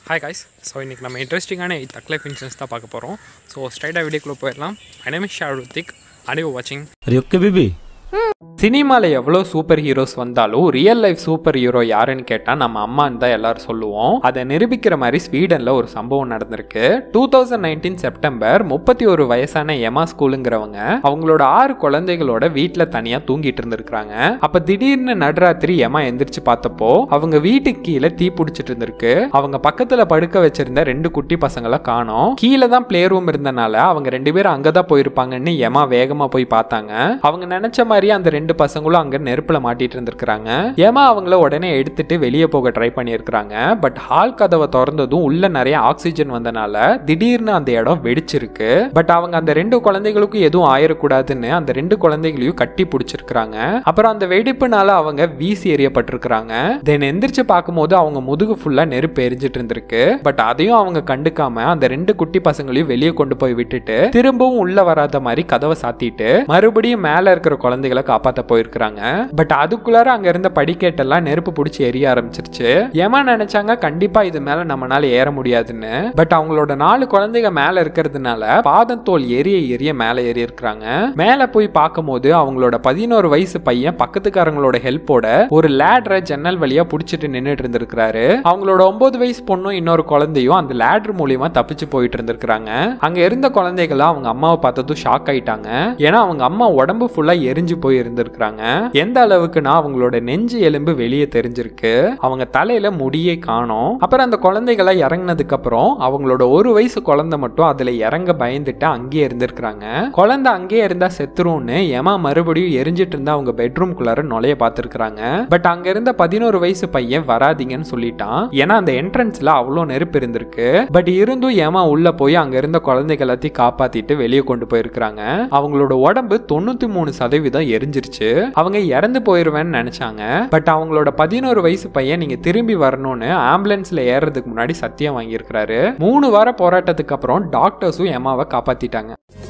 Hi guys so இன்றைக்கி நம்ம இன்ட்ரெஸ்டிங்கான தக் லைஃப் இன்சூரன்ஸ் தான் பார்க்க போகிறோம் ஸோ ஸ்ட்ரைட்டாக வீடியோக்குள்ளே போயிடலாம் ஐனமிக் ஷாருத்திக் அனிவ் வாட்சிங் अरे ओके बेबी சினிமாவில் எவ்வளோ சூப்பர் ஹீரோஸ் வந்தாலும் ரியல் லைஃப் சூப்பர் ஹீரோ யாருன்னு கேட்டால் நம்ம அம்மான்னு தான் எல்லாரும் சொல்லுவோம் அதை நிரூபிக்கிற மாதிரி ஸ்வீடனில் ஒரு சம்பவம் நடந்திருக்கு டூ தௌசண்ட் நைன்டீன் செப்டம்பர் முப்பத்தி ஒரு வயசான எமா ஸ்கூலுங்கிறவங்க அவங்களோட ஆறு குழந்தைகளோட வீட்டில் தனியாக தூங்கிட்டு இருந்திருக்காங்க அப்போ திடீர்னு நடுராத்திரி எமா எந்திரிச்சு பார்த்தப்போ அவங்க வீட்டுக்கு கீழே தீ பிடிச்சிட்டு இருந்திருக்கு அவங்க பக்கத்தில் படுக்க வச்சிருந்த ரெண்டு குட்டி பசங்களை காணோம் கீழே தான் பிளே ரூம் இருந்தனால அவங்க ரெண்டு பேரும் அங்கே தான் போயிருப்பாங்கன்னு எமா வேகமாக போய் பார்த்தாங்க அவங்க நினைச்ச மாதிரி அந்த ரெண்டு பசங்களும் அங்க நெருப்புல மாட்டிட்டு இருந்திருக்காங்க ஏமா அவங்கள உடனே எடுத்துட்டு வெளியே போக ட்ரை பண்ணியிருக்கிறாங்க பட் ஹால் கதவை திறந்ததும் உள்ள நிறைய ஆக்சிஜன் வந்தனால திடீர்னு அந்த இடம் வெடிச்சிருக்கு பட் அவங்க அந்த ரெண்டு குழந்தைகளுக்கும் எதுவும் ஆயிடக்கூடாதுன்னு அந்த ரெண்டு குழந்தைகளையும் கட்டி பிடிச்சிருக்காங்க அப்புறம் அந்த வெடிப்புனால அவங்க வீசி எறியப்பட்டிருக்கிறாங்க தென் எந்திரிச்சு பார்க்கும்போது அவங்க முதுகு ஃபுல்லா நெருப்பு எரிஞ்சிட்டு இருந்திருக்கு பட் அதையும் அவங்க கண்டுக்காம அந்த ரெண்டு குட்டி பசங்களையும் வெளியே கொண்டு போய் விட்டுட்டு திரும்பவும் உள்ள வராத மாதிரி கதவை சாத்திட்டு மறுபடியும் மேல இருக்கிற குழந்தைகளை காப்பாத்த போயிருக்கிறாங்க பட் அதுக்குள்ளார அங்க இருந்த படிக்கேட்டெல்லாம் நெருப்பு பிடிச்சி எரிய ஆரம்பிச்சிருச்சு ஏமா நினைச்சாங்க கண்டிப்பா இது மேல நம்மளால ஏற முடியாதுன்னு பட் அவங்களோட நாலு குழந்தைங்க மேல இருக்கிறதுனால பாதம் தோல் எரிய எரிய மேல ஏறி இருக்கிறாங்க மேல போய் பார்க்கும்போது அவங்களோட பதினோரு வயசு பையன் பக்கத்துக்காரங்களோட ஹெல்ப்போட ஒரு லேடரை ஜன்னல் வழியா புடிச்சிட்டு நின்னுட்டு இருந்திருக்கிறாரு அவங்களோட ஒன்பது வயசு பொண்ணும் இன்னொரு குழந்தையும் அந்த லேடர் மூலியமா தப்பிச்சு போயிட்டு இருந்திருக்காங்க அங்க இருந்த குழந்தைகள் அவங்க அம்மாவை பார்த்ததும் ஷாக் ஆயிட்டாங்க ஏன்னா அவங்க அம்மா உடம்பு ஃபுல்லா எரிஞ்சு போய் இருந்திருக்காங்க எந்த அளவுக்குன்னா அவங்களோட நெஞ்சு எலும்பு வெளியே தெரிஞ்சிருக்கு அவங்க தலையில முடியே காணோம் அப்புறம் அந்த குழந்தைகளை இறங்கினதுக்கு அப்புறம் அவங்களோட ஒரு வயசு குழந்தை மட்டும் அதுல இறங்க பயந்துட்டு அங்கேயே இருந்திருக்காங்க குழந்தை அங்கேயே இருந்தா செத்துரும்னு ஏமா மறுபடியும் எரிஞ்சிட்டு இருந்தா அவங்க பெட்ரூம்குள்ளார நுழைய பார்த்திருக்காங்க பட் அங்க இருந்த பதினோரு வயசு பையன் வராதீங்கன்னு சொல்லிட்டான் ஏன்னா அந்த என்ட்ரன்ஸ்ல அவ்வளோ நெருப்பு இருந்திருக்கு பட் இருந்தும் ஏமா உள்ள போய் அங்க இருந்த குழந்தைகள் எல்லாத்தையும் காப்பாத்திட்டு வெளியே கொண்டு போயிருக்காங்க அவங்களோட உடம்பு தொண்ணூத்தி மூணு சதவீதம் எரிஞ்சிருச்சு அவங்க இறந்து போயிருவேன்னு நினைச்சாங்க பட் அவங்களோட பதினோரு வயசு பையன் நீங்க திரும்பி வரணும்னு ஆம்புலன்ஸ்ல ஏறதுக்கு முன்னாடி சத்தியம் வாங்கியிருக்கிறாரு மூணு வார போராட்டத்துக்கு அப்புறம் டாக்டர்ஸும் எமாவை காப்பாத்திட்டாங்க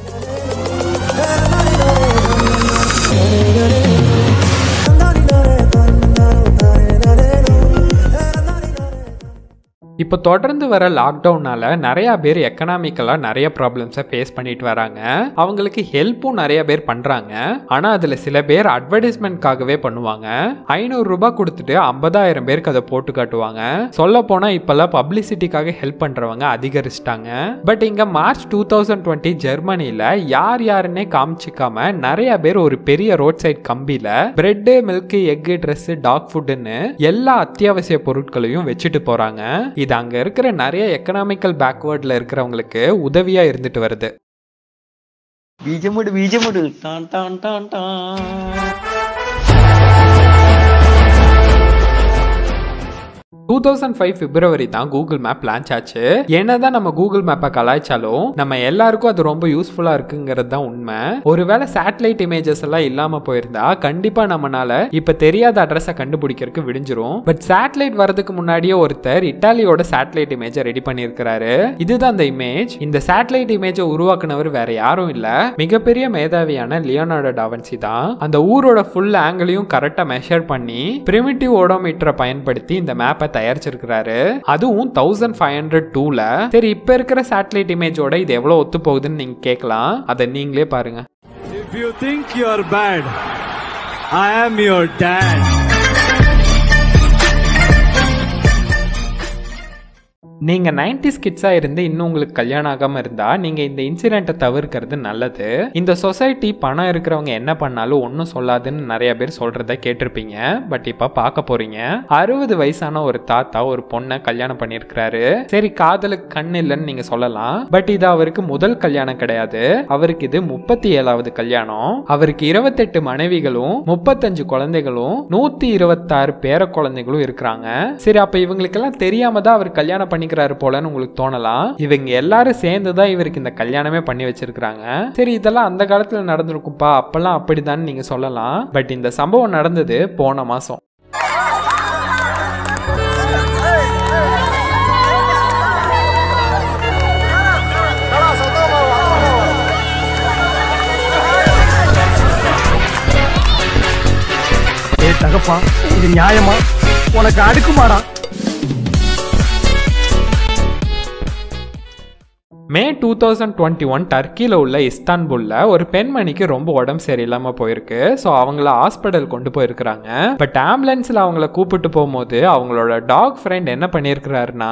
இப்போ தொடர்ந்து வர லாக்டவுனால நிறைய பேர் எக்கனாமிக்கலாக நிறைய ப்ராப்ளம்ஸை ஃபேஸ் பண்ணிட்டு வராங்க அவங்களுக்கு ஹெல்ப்பும் நிறைய பேர் பண்ணுறாங்க ஆனால் அதில் சில பேர் அட்வர்டைஸ்மெண்ட்காகவே பண்ணுவாங்க ஐநூறு ரூபாய் கொடுத்துட்டு ஐம்பதாயிரம் பேருக்கு அதை போட்டு காட்டுவாங்க சொல்ல போனால் இப்போல்லாம் பப்ளிசிட்டிக்காக ஹெல்ப் பண்ணுறவங்க அதிகரிச்சிட்டாங்க பட் இங்கே மார்ச் டூ தௌசண்ட் டுவெண்ட்டி ஜெர்மனியில் யார் யாருன்னே காமிச்சிக்காம நிறைய பேர் ஒரு பெரிய ரோட் சைட் கம்பியில் bread milk egg dress dog ஃபுட்டுன்னு எல்லா அத்தியாவசிய பொருட்களையும் வச்சுட்டு போகிறாங்க இது அங்க இருக்கிற நிறைய எக்கனாமிக்கல் பேக்வேர்ட்ல இருக்கிறவங்களுக்கு உதவியா இருந்துட்டு வருது ബീജമിട് ബീജമിട് ടാൻ ടാൻ ടാൻ ടാൻ டூ தௌசண்ட் ஃபைவ் பிப்ரவரி தான் கூகுள் மேப் லான்ச் ஆச்சு என்னதான் நம்ம கூகுள் மேப்பை கலாய்ச்சாலும் நம்ம எல்லாருக்கும் அது ரொம்ப யூஸ்ஃபுல்லா இருக்குங்கிறது தான் உண்மை ஒருவேளை சேட்டலைட் இமேஜஸ் எல்லாம் இல்லாம போயிருந்தா கண்டிப்பா நம்மனால இப்ப தெரியாத அட்ரஸை கண்டுபிடிக்கிறதுக்கு விடிஞ்சிரும் பட் சேட்டலைட் வரதுக்கு முன்னாடியே ஒருத்தர் இட்டாலியோட சேட்டலைட் இமேஜை ரெடி பண்ணியிருக்கிறாரு இதுதான் அந்த இமேஜ் இந்த சேட்டலைட் இமேஜை உருவாக்குனவர் வேற யாரும் இல்ல மிகப்பெரிய மேதாவியான லியோனார்டோ டாவன்சி தான் அந்த ஊரோட ஃபுல் ஆங்கிளையும் கரெக்டா மெஷர் பண்ணி பிரிமிட்டிவ் ஓடோமீட்டரை பயன்படுத்தி இந்த மேப்பை தயாரிச்சிருக்கிறாரு அதுவும் தௌசண்ட் ஃபைவ் ஹண்ட்ரட் டூல சரி இப்ப இருக்கிற சேட்டலைட் இமேஜோட இது எவ்வளவு ஒத்து போகுதுன்னு நீங்க கேட்கலாம் அதை நீங்களே பாருங்க If you think you're bad, I am your dad. நீங்க 90s கிட்ஸா இருந்து இன்னும் உங்களுக்கு கல்யாணம் ஆகாம இருந்தா நீங்க இந்த இன்சிடென்ட்டை தவிர்க்கிறது நல்லது இந்த சொசைட்டி பணம் இருக்கிறவங்க என்ன பண்ணாலும் ஒன்றும் சொல்லாதுன்னு நிறைய பேர் சொல்றத கேட்டிருப்பீங்க பட் இப்ப பார்க்க போறீங்க அறுபது வயசான ஒரு தாத்தா ஒரு பொண்ணை கல்யாணம் பண்ணியிருக்கிறாரு சரி காதலுக்கு கண் இல்லைன்னு நீங்க சொல்லலாம் பட் இது அவருக்கு முதல் கல்யாணம் கிடையாது அவருக்கு இது முப்பத்தி ஏழாவது கல்யாணம் அவருக்கு இருபத்தெட்டு மனைவிகளும் முப்பத்தஞ்சு குழந்தைகளும் நூத்தி இருபத்தாறு பேர குழந்தைகளும் இருக்கிறாங்க சரி அப்ப இவங்களுக்கெல்லாம் தெரியாம தான் அவர் கல்யாணம் பண்ணிக்கிறாரு போலன்னு உங்களுக்கு தோணலாம் இவங்க எல்லாரும் சேர்ந்து தான் இவருக்கு இந்த கல்யாணமே பண்ணி வச்சிருக்காங்க சரி இதெல்லாம் அந்த காலத்துல நடந்திருக்கும்பா அப்பெல்லாம் அப்படிதான் நீங்க சொல்லலாம் பட் இந்த சம்பவம் நடந்தது போன மாசம் ஏ தகப்பா இது நியாயமா உனக்கு அடுக்குமாடா May two thousand twenty one டர்க்கியில் உள்ள இஸ்தான்புல்ல ஒரு பெண்மணிக்கு ரொம்ப உடம்பு சரியில்லாம போயிருக்கு ஸோ அவங்கள ஹாஸ்பிட்டல் கொண்டு போயிருக்கிறாங்க பட் ஆம்புலன்ஸ்ல அவங்கள கூப்பிட்டு போகும்போது அவங்களோட டாக் ஃப்ரெண்ட் என்ன பண்ணியிருக்கிறாருன்னா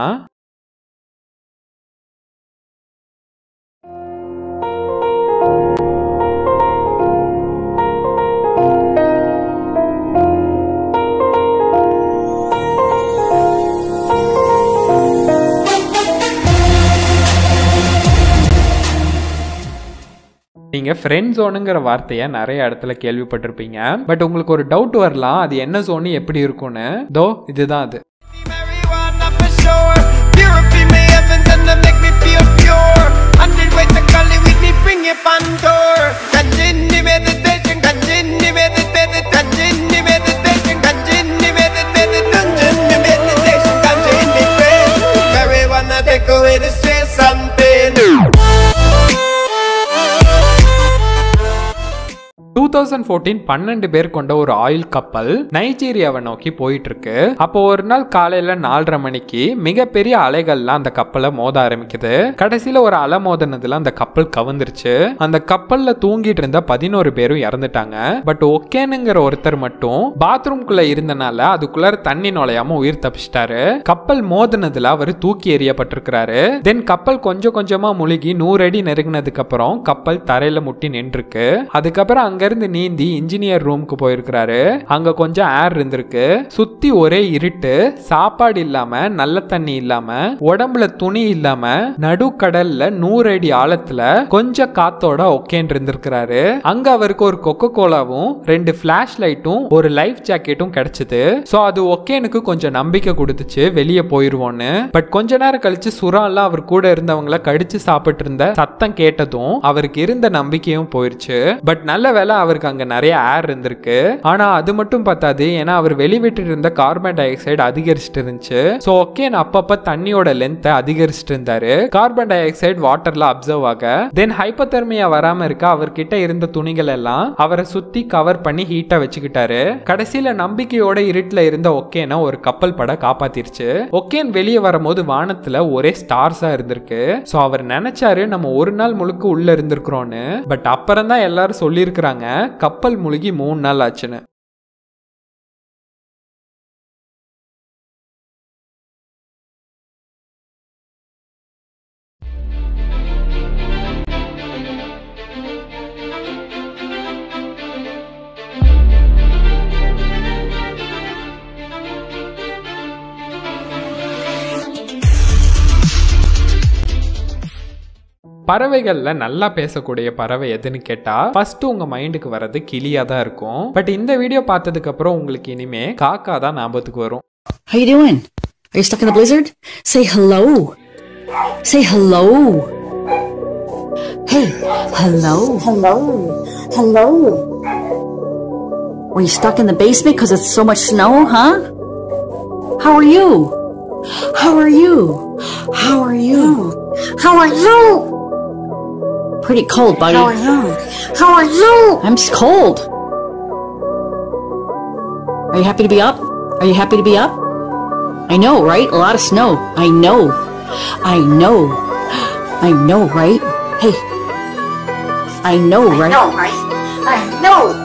நீங்க ஃப்ரெண்ட் ஜோனுங்கிற வார்த்தையை நிறைய இடத்துல கேள்விப்பட்டிருப்பீங்க பட் உங்களுக்கு ஒரு டவுட் வரலாம் அது என்ன ஜோனு எப்படி இருக்கும்னு தோ இதுதான் அது Marijuana for sure. Purify me heavens and they make me feel pure. Hundred ways to call it with me, bring it on tour. Continue meditation, continue meditation, continue meditation, continue meditation, continue meditation, continue prayer. Marijuana take away the stress and pain. Two thousand fourteen பன்னெண்டு பேர் கொண்ட ஒரு oil கப்பல் நைஜீரியாவை நோக்கி போயிட்டு இருக்கு அப்போ ஒரு நாள் காலையில நாலரை மணிக்கு மிகப்பெரிய அலைகள்லாம் அந்த கப்பலை மோத ஆரம்பிக்குது கடைசியில ஒரு அலை மோதினதுல அந்த கப்பல் கவுந்துருச்சு அந்த கப்பல்ல தூங்கிட்டு இருந்த பதினோரு பேரும் இறந்துட்டாங்க பட் ஒக்கேனுங்கிற ஒருத்தர் மட்டும் பாத்ரூம்குள்ள இருந்தனால அதுக்குள்ளார தண்ணி நுழையாம உயிர் தப்பிச்சிட்டாரு கப்பல் மோதினதுல அவர் தூக்கி எறியப்பட்டிருக்கிறாரு தென் கப்பல் கொஞ்சம் கொஞ்சமா முழுகி நூறு அடி நெருங்கினதுக்கு அப்புறம் கப்பல் தரையில முட்டி நின்றுருக்கு அதுக்கப்புறம் அங்க இருந்து நீந்தி இன்ஜினியர் ரூமுக்கு போயிருக்கிறாரு அங்க கொஞ்சம் ஏர் இருந்திருக்கு சுத்தி ஒரே இருட்டு சாப்பாடு இல்லாம நல்ல தண்ணி இல்லாம உடம்புல துணி இல்லாம நடுக்கடல்ல நூறு அடி ஆழத்துல கொஞ்சம் காத்தோட உட்காந்து இருந்திருக்கிறாரு அங்க அவருக்கு ஒரு கொக்கோ கோலாவும் ரெண்டு பிளாஷ் லைட்டும் ஒரு லைஃப் ஜாக்கெட்டும் கிடைச்சது சோ அது ஒகேனுக்கு கொஞ்சம் நம்பிக்கை கொடுத்துச்சு வெளியே போயிருவோன்னு பட் கொஞ்ச நேரம் கழிச்சு சுறாலாம் அவர் கூட இருந்தவங்கள கடிச்சு சாப்பிட்டு இருந்த சத்தம் கேட்டதும் அவருக்கு இருந்த நம்பிக்கையும் போயிருச்சு பட் நல்ல வேளை அவருக்கு அங்க நிறைய ஏர் இருந்திருக்கு ஆனா அது மட்டும் பத்தாது ஏன்னா அவர் வெளிவிட்டு இருந்த கார்பன் டை ஆக்சைடு அதிகரிச்சுட்டு இருந்துச்சு ஸோ ஒகேன் அப்பப்ப தண்ணியோட லென்த்தை அதிகரிச்சுட்டு இருந்தாரு கார்பன் டை ஆக்சைடு வாட்டர்ல அப்சர்வ் ஆக தென் ஹைப்போதெர்மியா வராம இருக்க அவர்கிட்ட இருந்த துணிகள் எல்லாம் அவரை சுத்தி கவர் பண்ணி ஹீட்டா வச்சுக்கிட்டாரு கடைசியில நம்பிக்கையோட இருட்டுல இருந்த ஒக்கேனை ஒரு கப்பல் பட காப்பாத்திருச்சு ஒக்கேன் வெளியே வரும்போது வானத்துல ஒரே ஸ்டார்ஸா இருந்திருக்கு ஸோ அவர் நினைச்சாரு நம்ம ஒரு நாள் முழுக்க உள்ள இருந்திருக்கிறோம்னு பட் அப்புறம் தான் எல்லாரும் சொல்லியிருக்கிறாங்க கப்பல் முழுகி மூணு நாள் ஆச்சுன்னு பறவைகள்ல நல்லா பேசக்கூடிய பறவை எதுன்னு கேட்டா ஃபர்ஸ்ட் உங்க மைண்டுக்கு வர்றது கிளியா தான் இருக்கும் பட் இந்த வீடியோ பார்த்ததுக்கு அப்புறம் உங்களுக்கு இனிமே காக்கா தான் ஞாபகத்துக்கு வரும் How you doing? Are you stuck in the blizzard? Say hello. Say hello. Hey, hello. Hello. Hello. Were you stuck in the basement because it's so much snow, huh? How are you? How are you? How are you? How are you? Pretty cold, buddy. How are you? How are you? I'm s- cold. Are you happy to be up? Are you happy to be up? I know, right? A lot of snow. I know. I know. I know, right? Hey. I know, right? No, right? I know.